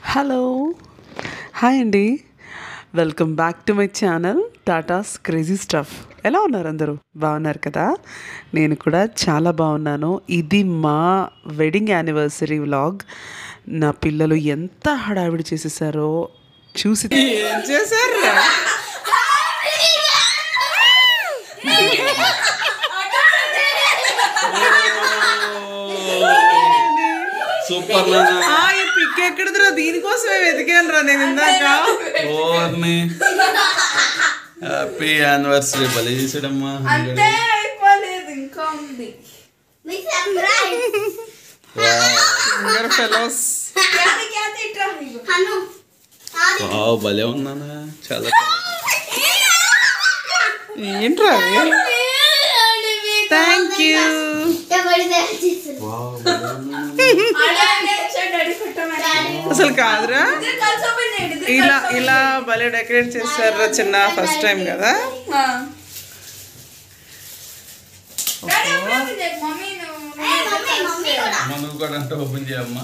Hello hi అండి welcome back to my channel టాటాస్ crazy stuff ఎలా ఉన్నారు అందరూ బాగున్నారు కదా నేను కూడా చాలా బాగున్నాను ఇది మా వెడ్డింగ్ యానివర్సరీ వ్లాగ్ నా పిల్లలు ఎంత హడావిడి చేసేసారో చూసి ఏం చేశారు సూపర్ నాన్న ఈ పిక్ ఎక్కడిదిరా దీనికోసమే వెతికాను రా నేను ఇందాక ఓర్ని హ్యాపీ యానివర్సరీ భలే చేసాడమ్మా అంతే అయిపోలేదు ఇంకా ఉంది ఫెలోస్ క్యాతి క్యాతి ఇట్రా నీకు. వావ్ భలే ఉన్నానా చాలా ఏంట్రా థ్యాంక్ యూ వావ్ భలే ఉన్నానా. ఆడే ఆడే వచ్చాడు డాడీ పెట్టమని. అసలు కాదురా ఇద్దరు కలిసి open చేయండి, ఇద్దరు ఇలా కలిసి open ఇలా భలే డెకరేట్ చేశారు చిన్న ఫస్ట్ టైం కదా ఆ. డాడీ open open చేయి. మమ్మీ నువ్వు- నువ్వు అమ్మ నువ్వు కూడా అంటే ఓపెన్ చేయమ్మా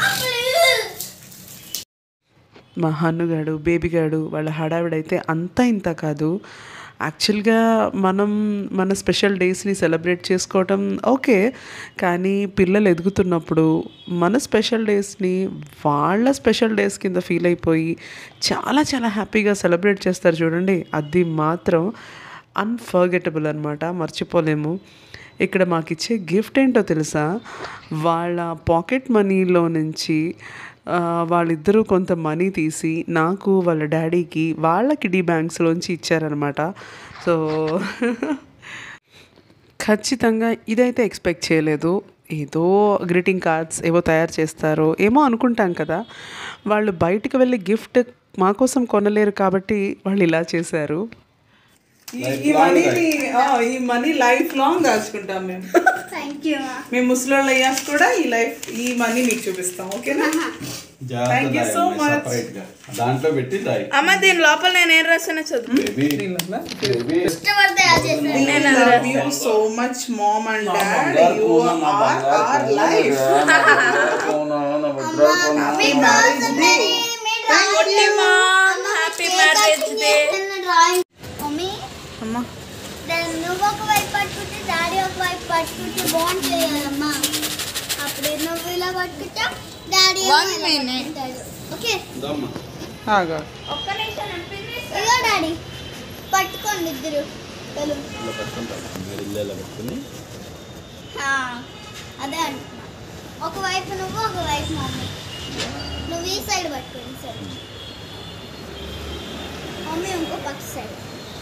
మా హన్నుగాడు బేబీగాడు వాళ్ళ హడావిడైతే అంతా ఇంత కాదు యాక్చువల్గా మనం మన స్పెషల్ డేస్ని సెలబ్రేట్ చేసుకోవటం ఓకే కానీ పిల్లలు ఎదుగుతున్నప్పుడు మన స్పెషల్ డేస్ని వాళ్ళ స్పెషల్ డేస్ కింద ఫీల్ అయిపోయి చాలా చాలా హ్యాపీగా సెలబ్రేట్ చేస్తారు చూడండి అది మాత్రం అన్ఫర్గెటబుల్ అనమాట మర్చిపోలేము ఇక్కడ మాకు ఇచ్చే గిఫ్ట్ ఏంటో తెలుసా వాళ్ళ పాకెట్ మనీలో నుంచి ఆ, వాళ్ళిద్దరూ కొంత మనీ తీసి నాకు వాళ్ళ డాడీకి వాళ్ళ కిడీ బ్యాంక్స్లోంచి ఇచ్చారనమాట సో ఖచ్చితంగా ఇదైతే ఎక్స్పెక్ట్ చేయలేదు ఏదో గ్రీటింగ్ కార్డ్స్ ఏవో తయారు చేస్తారో ఏమో అనుకుంటాం కదా వాళ్ళు బయటికి వెళ్ళి గిఫ్ట్ మా కోసం కొనలేరు కాబట్టి వాళ్ళు ఇలా చేశారు ఈ మనీని ఈ మనీ లైఫ్ లాంగ్ దాచుకుంటాం మేము మేము ముసలోళ్ళు అయ్యాక కూడా ఈ లైఫ్ ఈ మనీ మీకు చూపిస్తాం ఓకేనా Thank you so much. Separate గా దాంట్లో పెట్టి దాయి అమ్మ దీని లోపల నేను ఏం రాసానో చదువు baby baby love you so much mom and dad you are our life happy marriage day Happy mom, happy marriage day. Mummy అమ్మా నువ్వు ఒక వైపు పట్టుకుంటే డాడీ ఒక వైపు పట్టుకుంటే బాగుంటుంది కదమ్మా అప్పుడే నువ్వు ఇలా పట్టుకుంటా డాడీ One minute. ఓకే ఆగా ఒక్క నిమిషం నేను pin వేస్తా. ఇగో డాడీ పట్టుకోండి ఇద్దరు వెళ్ళు. పెట్టుకుని ఆ, అదే అంటున్నా ఒకవైపు నువ్వు ఒకవైపు మమ్మీ నువ్వు ఈ సైడ్ పట్టుకోండి సరే మమ్మీ ఇంకో పక్క సైడ్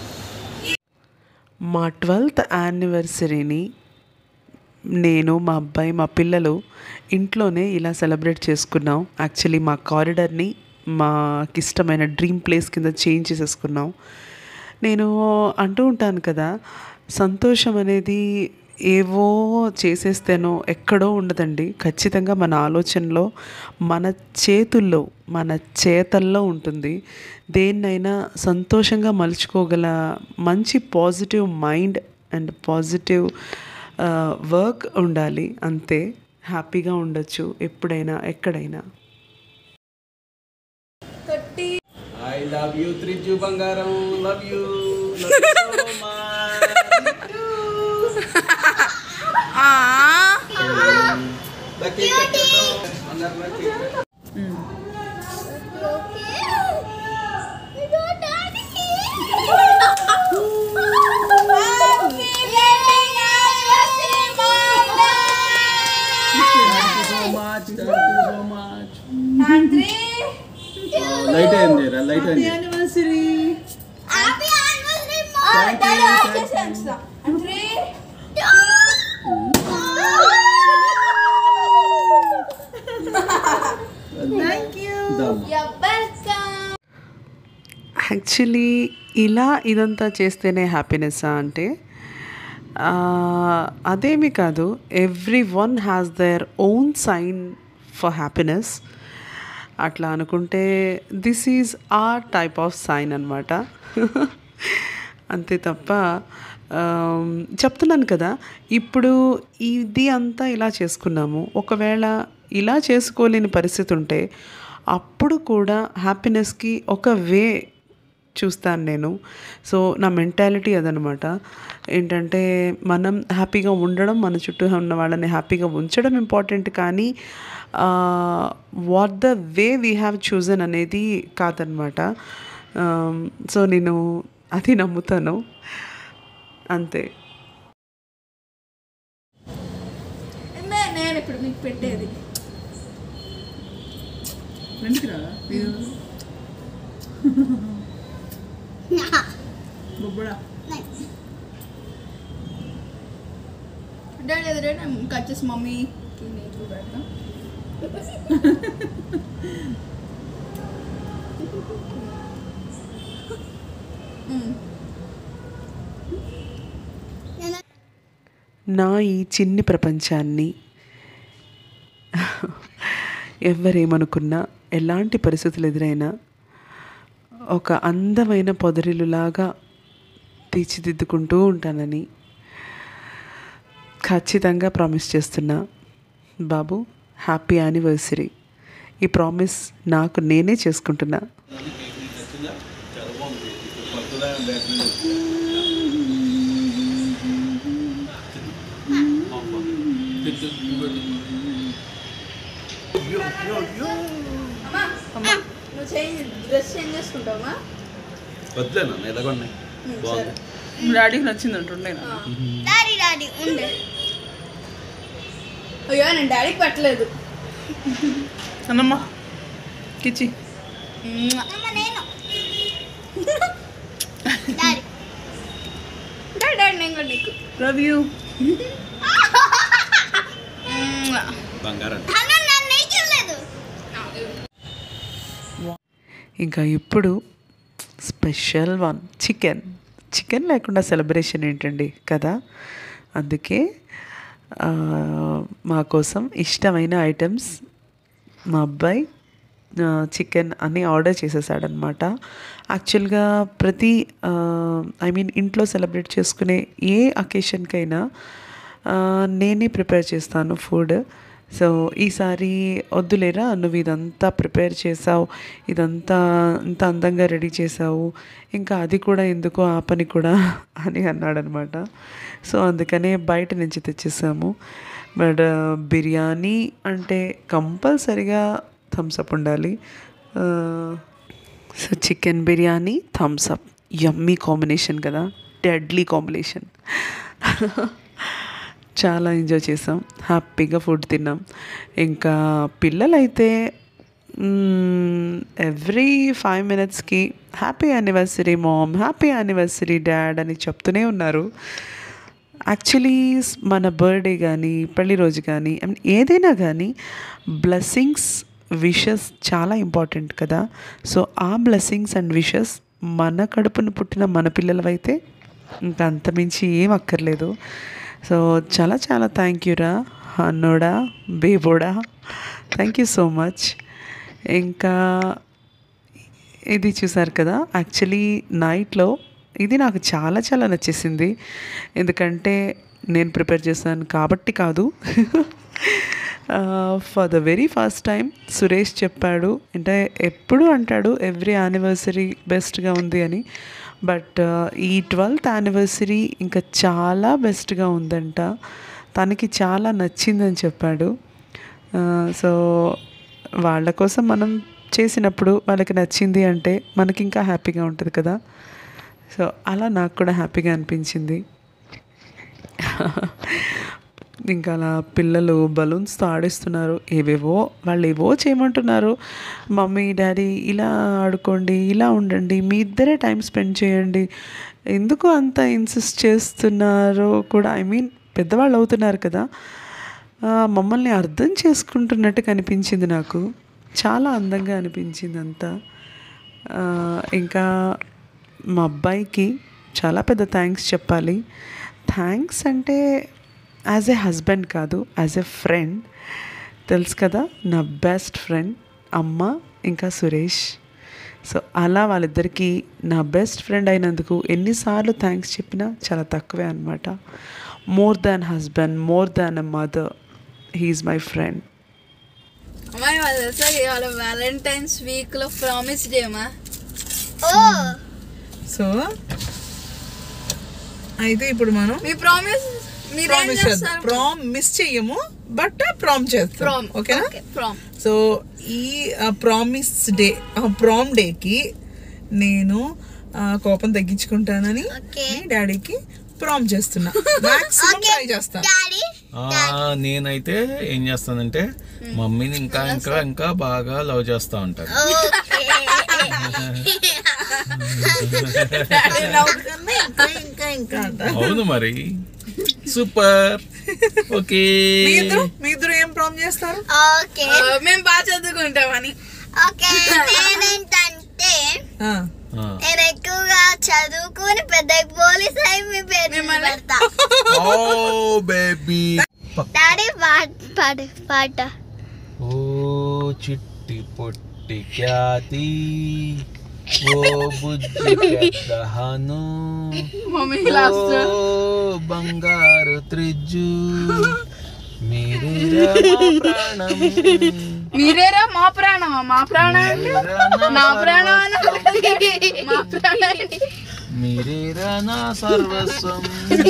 మా ట్వెల్త్ యానివర్సరీని నేను మా అబ్బాయి మా పిల్లలు ఇంట్లోనే ఇలా సెలబ్రేట్ చేసుకున్నాం యాక్చువల్లీ మా కారిడర్ని మాకు ఇష్టమైన డ్రీమ్ ప్లేస్ కింద చేంజ్ చేసేసుకున్నాం నేను అంటూ ఉంటాను కదా సంతోషం అనేది ఏవో చేసేస్తేనో ఎక్కడో ఉండదండి ఖచ్చితంగా మన ఆలోచనలో మన చేతుల్లో మన చేతల్లో ఉంటుంది దేన్నైనా సంతోషంగా మలుచుకోగల మంచి positive mind and positive work ఉండాలి అంతే హ్యాపీగా ఉండొచ్చు ఎప్పుడైనా ఎక్కడైనా ఐ లవ్ యూ త్రిజు బంగారం లవ్ యూ ఆ, ఓకే ఇదో డాడీ లైట్ అయింది లైట్ అయింది anniversary happy anniversary daddy off చేసి ఉంచుతా. Three, you're welcome. యాక్చువల్లీ ఇలా ఇదంతా చేస్తేనే హ్యాపీనెస్సా అంటే ఆ, అదేమి కాదు every one has their own sign for happiness అట్లా అనుకుంటే this is our type of sign అనమాట అంతే తప్ప ఆమ్, చెప్తున్నాను కదా ఇప్పుడు ఇది అంతా ఇలా చేసుకున్నాము ఒకవేళ ఇలా చేసుకోలేని పరిస్థితి ఉంటే అప్పుడు కూడా హ్యాపీనెస్కి ఒక వే చూస్తాను నేను సో నా మెంటాలిటీ అదనమాట ఏంటంటే మనం హ్యాపీగా ఉండడం మన చుట్టూ ఉన్న వాళ్ళని హ్యాపీగా ఉంచడం ఇంపార్టెంట్ కానీ what the way we have chosen అనేది కాదనమాట సో నేను అది నమ్ముతాను అంతే నే- నేను ఇప్పుడు మీకు పెట్టేది వెంట్రా బొబ్బడా డాడీ ఎదురే ఇంకా వచ్చేసి మమ్మీకి నేను కూడా పెడతా నా ఈ చిన్ని ప్రపంచాన్ని ఎవరేమనుకున్నా ఎలాంటి పరిస్థితులు ఎదురైనా ఒక అందమైన పొదరిలులాగా తీర్చిదిద్దుకుంటూ ఉంటానని ఖచ్చితంగా ప్రామిస్ చేస్తున్నా బాబు హ్యాపీ యానివర్సరీ ఈ ప్రామిస్ నాకు నేనే చేసుకుంటున్నా చాలా బాగుంది కొత్తదా బ్యాటరీ అమ్మా నువ్వు చేంజ్ డ్రెస్ చేంజ్ చేసుకుంటావా వద్దులేనా ఎలాగొన్నాయి బాగుంది డాడీకి నచ్చింది అంటుండేనా డాడీ డాడీ ఉండే అయ్యో నేను డాడీకి పెట్టలేదు అన్నమ్మ కిచి అమ్మ నేను డాడీ డాడీ డాడీ నేను కూడా నీకు లవ్ యూ బంగారం అన్న నన్ను నేర్చలేదు ఇంకా ఇప్పుడు స్పెషల్ వన్ చికెన్ చికెన్ లేకుండా సెలబ్రేషన్ ఏంటండి కదా అందుకే ఆ, మా కోసం ఇష్టమైన ఐటమ్స్ మా అబ్బాయి చికెన్ అని ఆర్డర్ చేసేసాడనమాట యాక్చువల్గా ప్రతి ఐ మీన్ ఇంట్లో సెలబ్రేట్ చేసుకునే ఏ అకేషన్కైనా ఆ, నేనే ప్రిపేర్ చేస్తాను ఫుడ్ సో ఈసారి వద్దులేరా నువ్వు ఇదంతా ప్రిపేర్ చేసావు ఇదంతా ఇంత అందంగా రెడీ చేసావు ఇంకా అది కూడా ఎందుకు ఆ పని కూడా అని అన్నాడనమాట సో అందుకనే బయట నుంచి తెచ్చేసాము బట్ బిర్యానీ అంటే కంపల్సరిగా థమ్స్అప్ ఉండాలి ఆ, so chicken biryani Thums Up yummy combination కదా డెడ్లీ కాంబినేషన్ చాలా ఎంజాయ్ చేసాం హ్యాపీగా ఫుడ్ తిన్నాం ఇంకా పిల్లలైతే ఎవ్రీ ఫైవ్ మినిట్స్కి happy anniversary mom happy anniversary dad అని చెప్తూనే ఉన్నారు యాక్చువల్లీ మన బర్త్డే కానీ పెళ్లి రోజు కానీ I mean, ఏదైనా కానీ బ్లెస్సింగ్స్ విషెస్ చాలా ఇంపార్టెంట్ కదా సో ఆ బ్లెస్సింగ్స్ అండ్ విషెస్ మన కడుపున పుట్టిన మన పిల్లలవైతే ఇంకా అంతమించి ఏం అక్కర్లేదు సో చాలా చాలా థ్యాంక్ యూరా అన్నోడా బేబోడా థ్యాంక్ యూ సో మచ్ ఇంకా ఇది చూసారు కదా యాక్చువల్లీ నైట్లో ఇది నాకు చాలా చాలా నచ్చేసింది ఎందుకంటే నేను ప్రిపేర్ చేశాను కాబట్టి కాదు for the very first time Suresh చెప్పాడు అంటే ఎప్పుడు అంటాడు ఎవ్రీ యానివర్సరీ బెస్ట్గా ఉంది అని బట్ ఈ ట్వెల్త్ యానివర్సరీ ఇంకా చాలా బెస్ట్గా ఉందంట తనకి చాలా నచ్చిందని చెప్పాడు సో వాళ్ళ కోసం మనం చేసినప్పుడు వాళ్ళకి నచ్చింది అంటే మనకి ఇంకా హ్యాపీగా ఉంటుంది కదా సో అలా నాకు కూడా హ్యాపీగా అనిపించింది ఇంకా అలా పిల్లలు బలూన్స్తో ఆడిస్తున్నారు ఏవేవో వాళ్ళు ఏవో చేయమంటున్నారు మమ్మీ డాడీ ఇలా ఆడుకోండి ఇలా ఉండండి మీ ఇద్దరే టైం స్పెండ్ చేయండి ఎందుకు అంత ఇన్సిస్ట్ చేస్తున్నారో కూడా ఐ మీన్ పెద్దవాళ్ళు అవుతున్నారు కదా ఆ, మమ్మల్ని అర్థం చేసుకుంటున్నట్టు కనిపించింది నాకు చాలా అందంగా అనిపించింది అంతా ఆ, ఇంకా మా అబ్బాయికి చాలా పెద్ద థ్యాంక్స్ చెప్పాలి థ్యాంక్స్ అంటే యాజ్ ఏ హస్బెండ్ కాదు యాజ్ ఎ ఫ్రెండ్ తెలుసు కదా నా బెస్ట్ ఫ్రెండ్ అమ్మ ఇంకా సురేష్ సో అలా వాళ్ళిద్దరికీ నా బెస్ట్ ఫ్రెండ్ అయినందుకు ఎన్నిసార్లు థ్యాంక్స్ చెప్పినా చాలా తక్కువే అనమాట more than husband more than a mother he's my friend అమ్మాయి వాళ్ళు తెలుసా ఇవాళ వ్యాలంటైన్స్ వీక్ లో ప్రామిస్ డే అమ్మా ఓ సో అయితే ఇప్పుడు మనం మీ ప్రామిస్ మీరేం ప్రామిస్ చేద్దాం చేస్తారు ప్రామ్ మిస్ చెయ్యము బట్ ప్రామ్ చేస్తాం ప్రామ్ ఓకేనా ప్రామ్ సో ఈ ప్రామిస్ డే ప్రామ్ డేకి నేను ఆ, కోపం తగ్గించుకుంటానని ఓకే మీ డాడీకి ప్రామ్ చేస్తున్నా మాక్సిమం ట్రై చేస్తాను డాడీ ఆ, నేనైతే ఏం చేస్తానంటే మమ్మీని ఇంకా ఇంకా ఇంకా బాగా లవ్ చేస్తా ఉంటాను ఇంకా ఇంకా ఇంకా అంట అవును మరి సూపర్ ఓకే మీ ఇద్దరు మీ ఇద్దరు ఏం ప్రామ్ చేస్తారు ఓకే మేము బాగా చదువుకుంటామని ఓకే నేనేంటంటే ఆ, ఆ. నేను ఎక్కువగా చదువుకుని పెద్ద పోలీస్ అయి మీ పేరు మిమ్మల్ని- పెడతా ఓ బేబీ డాడీ పాట పాడు పాట ఓ చిట్టి పొట్టి ఖ్యాతి ఓ బుజ్జి పెద్దహను మమ్మీ ఓ లాస్ట్ బంగారు త్రిజ్జు మీరే మా ప్రాణం మీరేరా మా ప్రాణమా మా ప్రాణం అంటే మీరేరా నా నా ప్రాణం అన్న సర్వస్వం. మా ప్రాణం ఏంటి? మీరేరా నా సర్వస్వం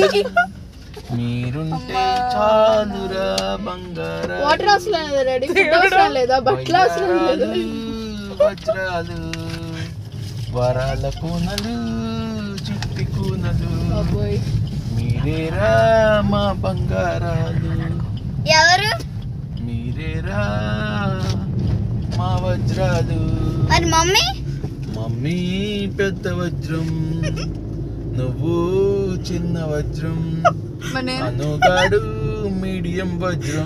మీరుంటే చాలురా బంగారా వాటర్ అవసరం లేదు రెడీ ఫుడ్ అవసరం లేదా బట్టలు అవసరం లేదు వజ్రాలు వరాల కూనలు చిట్టి కూనలు అబ్బోయ్. మీరేరా మా బంగారాలు ఎవరు మీరేరా మా వజ్రాలు మరి మమ్మీ మమ్మీ పెద్ద వజ్రం నువ్వు చిన్న వజ్రం మరి నేను అనుగాడు మీడియం వజ్రం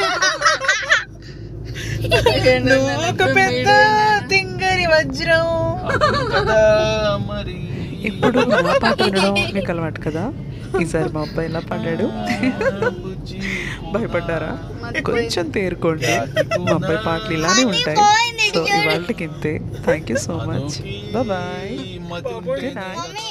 నువ్వు ఒక పెద్ద తింగరి వజ్రం అవును కదా మరి ఇప్పుడు నా పాట వినడం మీకు అలవాటు కదా ఈసారి మా అబ్బాయి ఇలా పాడాడు బుజ్జి భయపడ్డారా కొంచెం తేరుకోండి మా అబ్బాయి పాటలు ఇలానే ఉంటాయి సో ఇవాళకి ఇంతే thank you so much bye మధుకి గుడ్ నైట్ మమ్మీ